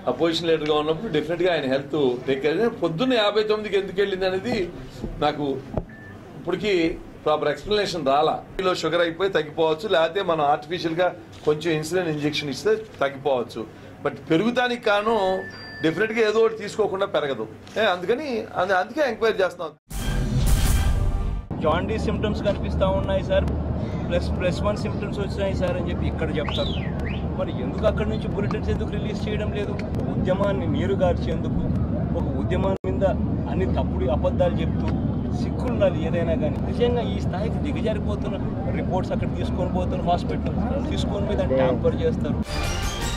opposition లీడర్గా ఉన్నప్పుడు డెఫినెట్గా ఆయన హెల్త్ టేక్ కేర్ పొద్దున్న యాభై తొమ్మిదికి ఎందుకు వెళ్ళింది అనేది నాకు ఇప్పటికి ప్రాపర్ ఎక్స్ప్లెనేషన్ రాలా లో షుగర్ అయిపోయి తగ్గిపోవచ్చు లేకపోతే మనం ఆర్టిఫిషియల్గా కొంచెం ఇన్సులిన్ ఇంజెక్షన్ ఇస్తే తగ్గిపోవచ్చు బట్ పెరుగుతానికి కాను డెఫినెట్గా ఏదో ఒకటి తీసుకోకుండా పెరగదు ఏ, అందుకని అందు- అందుకే ఎంక్వైరీ చేస్తున్నాం జాండీస్ సిమ్టమ్స్ కనిపిస్తూ ఉన్నాయి sir plus plus one symptoms వచ్చినాయి సార్ అని చెప్పి ఇక్కడ చెప్తారు మరి ఎందుకు అక్కడి నుంచి బులెటిన్స్ ఎందుకు రిలీజ్ చేయడం లేదు ఉద్యమాన్ని నీరు గార్చేందుకు ఒక ఉద్యమం మీద అన్ని తప్పుడు అబద్ధాలు చెప్తూ సిక్కులు ఉండాలి ఏదైనా కానీ నిజంగా ఈ స్థాయికి దిగజారిపోతున్న రిపోర్ట్స్ అక్కడ తీసుకొని పోతున్నారు హాస్పిటల్ తీసుకొని పోయి దాన్ని ట్యాంపర్ చేస్తారు